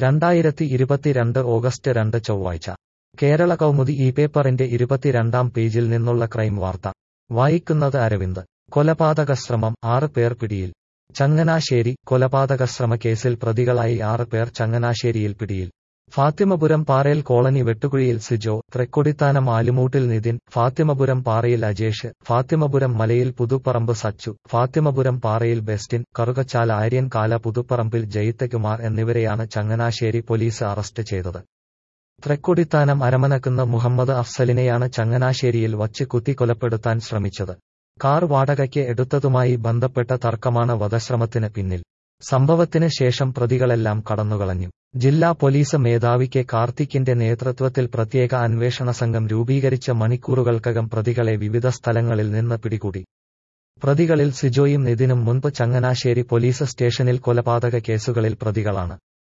രണ്ടായിരത്തി ഇരുപത്തിരണ്ട് ഓഗസ്റ്റ് രണ്ട് ചൊവ്വാഴ്ച കേരള കൗമുദി ഈ പേപ്പറിന്റെ ഇരുപത്തിരണ്ടാം പേജിൽ നിന്നുള്ള ക്രൈം വാർത്ത വായിക്കുന്നത് അരവിന്ദ് കൊലപാതകശ്രമം ആറ് പേർ പിടിയിൽ ചങ്ങനാശ്ശേരി കൊലപാതകശ്രമ കേസിൽ പ്രതികളായി ആറ് പേർ ചങ്ങനാശ്ശേരിയിൽ പിടിയിൽ ഫാത്തിമപുരം പാറയിൽ കോളനി വെട്ടുകുഴിയിൽ സിജോ തൃക്കൊടിത്താനം ആലുമൂട്ടിൽ നിതിൻ ഫാത്തിമപുരം പാറയിൽ അജേഷ് ഫാത്തിമപുരം മലയിൽ പുതുപ്പറമ്പ് സച്ചു ഫാത്തിമപുരം പാറയിൽ ബെസ്റ്റിൻ കറുകച്ചാൽ ആര്യൻ കാല പുതുപ്പറമ്പിൽ ജയിത്തകുമാർ എന്നിവരെയാണ് ചങ്ങനാശ്ശേരി പോലീസ് അറസ്റ്റ് ചെയ്തത് തൃക്കൊടിത്താനം അരമനക്കുന്ന മുഹമ്മദ് അഫ്സലിനെയാണ് ചങ്ങനാശ്ശേരിയിൽ വച്ച് കുത്തി കൊലപ്പെടുത്താൻ ശ്രമിച്ചത് കാർ വാടകയ്ക്ക് എടുത്തതുമായി ബന്ധപ്പെട്ട തർക്കമാണ് വധശ്രമത്തിന് പിന്നിൽ സംഭവത്തിന് ശേഷം പ്രതികളെല്ലാം കടന്നുകളഞ്ഞു ജില്ലാ പോലീസ് മേധാവി കെ കാർത്തിക്കിന്റെ നേതൃത്വത്തിൽ പ്രത്യേക അന്വേഷണ സംഘം രൂപീകരിച്ച മണിക്കൂറുകൾക്കകം പ്രതികളെ വിവിധ സ്ഥലങ്ങളിൽ നിന്ന് പിടികൂടി പ്രതികളിൽ സിജോയും നിതിനും മുൻപ് ചങ്ങനാശ്ശേരി പോലീസ് സ്റ്റേഷനിൽ കൊലപാതക കേസുകളിൽ പ്രതികളാണ്